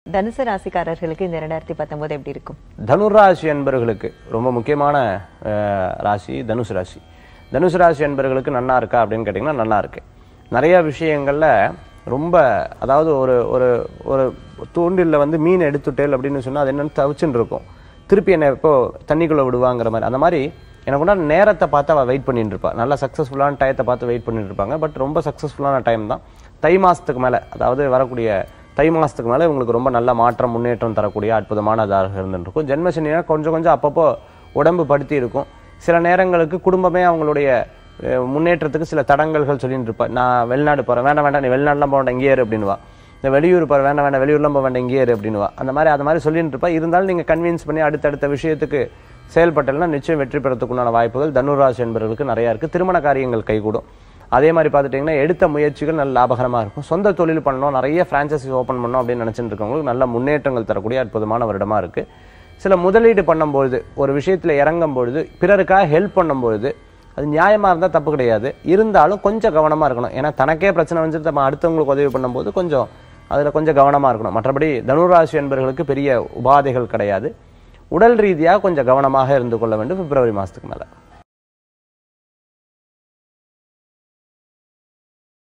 தனுசு ராசிக்காரர்களுக்கு இந்த ரெண்டாயிரத்தி பத்தொன்பது எப்படி இருக்கும் தனுராசி என்பவர்களுக்கு ரொம்ப முக்கியமான அஹ், ராசி தனுசு ராசி தனுசு ராசி என்பவர்களுக்கு நன்னா இருக்கா அப்படின்னு கேட்டிங்கன்னா நல்லா இருக்கு நிறைய விஷயங்கள்ல ரொம்ப அதாவது ஒரு ஒரு ஒரு தூண்டில்ல வந்து மீன் எடுத்துட்டேல் அப்படின்னு சொன்னா அது என்னன்னு தவிச்சுன்னு இருக்கும் திருப்பி என்ன இப்போ தண்ணிக்குள்ள விடுவாங்கிற மாதிரி அந்த மாதிரி எனக்கு உண்டான நேரத்தை பார்த்து அவள் வெயிட் பண்ணிட்டு இருப்பா நல்ல சக்ஸஸ்ஃபுல்லான டயத்தை பார்த்து வெயிட் பண்ணிட்டு இருப்பாங்க பட் ரொம்ப சக்ஸஸ்ஃபுல்லான டைம் தான் தை மாசத்துக்கு மேல அதாவது வரக்கூடிய தை மாசத்துக்கு மேல இவங்களுக்கு ரொம்ப நல்ல மாற்றம் முன்னேற்றம் தரக்கூடிய அற்புதமானதாக இருந்துருக்கும் ஜென்மசனினா கொஞ்சம் கொஞ்சம் அப்பப்போ உடம்பு படுத்தி இருக்கும் சில நேரங்களுக்கு குடும்பமே அவங்களுடைய அஹ், முன்னேற்றத்துக்கு சில தடங்கல்கள் சொல்லிட்டு இருப்பா நான் வெளிநாடு போறேன் வேண்டாம் வேண்டாம் நீ வெளிநாடுலாம் போக வேண்டாம் இங்கே இரு அப்படின்னுவா இந்த வெளியூர் போற வேண்டாம் வேண்டாம் வெளியூர்லாம் போக வேண்டாம் இங்கே இரு அப்படின்னுவா அந்த மாதிரி அது மாதிரி சொல்லிட்டு இருப்பா இருந்தாலும் நீங்க கன்வின்ஸ் பண்ணி அடுத்தடுத்த விஷயத்துக்கு செயல்பட்டல்னா நிச்சயம் வெற்றி பெறத்துக்குண்டான வாய்ப்புகள் தனுராசி என்பவர்களுக்கு நிறைய இருக்கு திருமண காரியங்கள் கைகூடும் அதே மாதிரி பார்த்துட்டிங்கன்னா எடுத்த முயற்சிகள் நல்ல லாபகரமாக இருக்கும் சொந்த தொழில் பண்ணணும் நிறைய ஃப்ரான்ச்சைசி ஓப்பன் பண்ணணும் அப்படின்னு நினச்சிட்டு இருக்கவங்களுக்கு நல்ல முன்னேற்றங்கள் தரக்கூடிய அற்புதமான வருடமா இருக்கு சில முதலீடு பண்ணும்பொழுது ஒரு விஷயத்துல இறங்கும் பொழுது பிறருக்காக ஹெல்ப் பண்ணும்பொழுது அது நியாயமா இருந்தால் தப்பு கிடையாது இருந்தாலும் கொஞ்சம் கவனமா இருக்கணும் ஏன்னா தனக்கே பிரச்சனை வந்து நம்ம அடுத்தவங்களுக்கு உதவி பண்ணும்போது கொஞ்சம் அதுல கொஞ்சம் கவனமா இருக்கணும் மற்றபடி தனுராசி என்பவர்களுக்கு பெரிய உபாதைகள் கிடையாது உடல் ரீதியாக கொஞ்சம் கவனமாக இருந்து கொள்ள வேண்டும் பிப்ரவரி மாசத்துக்கு மேல